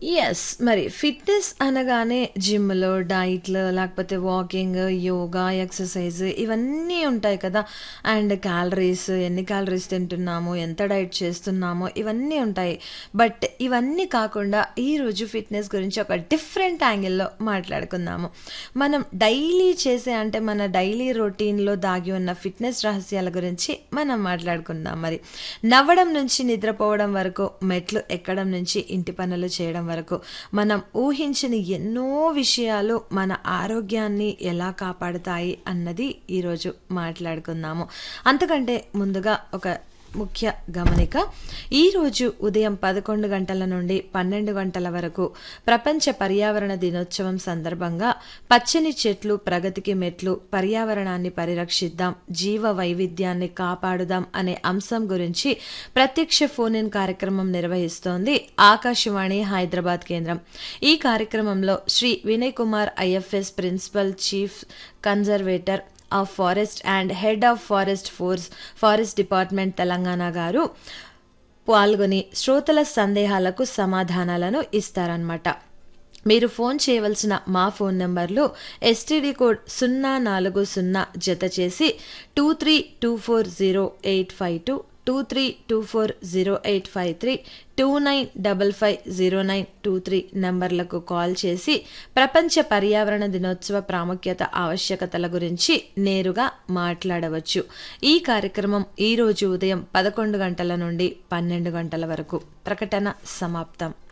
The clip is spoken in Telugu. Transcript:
యెస్. మరి ఫిట్‌నెస్ అనగానే జిమ్‌లో, డైట్‌లు లేకపోతే వాకింగ్, యోగా, ఎక్సర్‌సైజ్ ఇవన్నీ ఉంటాయి కదా! అండ్ క్యాలరీస్ ఎన్ని క్యాలరీస్ తింటున్నాము, ఎంత డైట్ చేస్తున్నామో ఇవన్నీ ఉంటాయి. బట్ ఇవన్నీ కాకుండా ఈరోజు ఫిట్‌నెస్ గురించి ఒక డిఫరెంట్ యాంగిల్‌లో మాట్లాడుకుందాము. మనం డైలీ చేసే అంటే మన డైలీ రొటీన్‌లో దాగి ఉన్న ఫిట్‌నెస్ రహస్యాల గురించి మనం మాట్లాడుకుందాం మరి. నవ్వడం నుంచి నిద్రపోవడం వరకు, మెట్లు ఎక్కడం నుంచి ఇంటి పనులు చేయడం వరకు మనం ఊహించని ఎన్నో విషయాలు మన ఆరోగ్యాన్ని ఎలా కాపాడుతాయి అన్నది ఈరోజు మాట్లాడుకుందాము. అంతకంటే ముందుగా ఒక ముఖ్య గమనిక. ఈరోజు ఉదయం 11 గంటల నుండి 12 గంటల వరకు ప్రపంచ పర్యావరణ దినోత్సవం సందర్భంగా పచ్చని చెట్లు ప్రగతికి మెట్లు, పర్యావరణాన్ని పరిరక్షిద్దాం, జీవ వైవిధ్యాన్ని కాపాడుదాం అనే అంశం గురించి ప్రత్యక్ష ఫోన్ ఇన్ కార్యక్రమం నిర్వహిస్తోంది ఆకాశవాణి హైదరాబాద్ కేంద్రం. ఈ కార్యక్రమంలో Sri Vinay Kumar IFS principal chief conservator of forest and head of forest force forest department Telangana గారు పాల్గొని శ్రోతల సందేహాలకు సమాధానాలను ఇస్తారన్నమాట. మీరు ఫోన్ చేయవలసిన మా ఫోన్ నంబర్లు ఎస్టీడీ కోడ్ 040 జత చేసి 23240852, 23240853, 29550923 నంబర్లకు కాల్ చేసి ప్రపంచ పర్యావరణ దినోత్సవ ప్రాముఖ్యత, ఆవశ్యకతల గురించి నేరుగా మాట్లాడవచ్చు. ఈ కార్యక్రమం ఈరోజు ఉదయం 11 గంటల నుండి 12 గంటల వరకు. ప్రకటన సమాప్తం.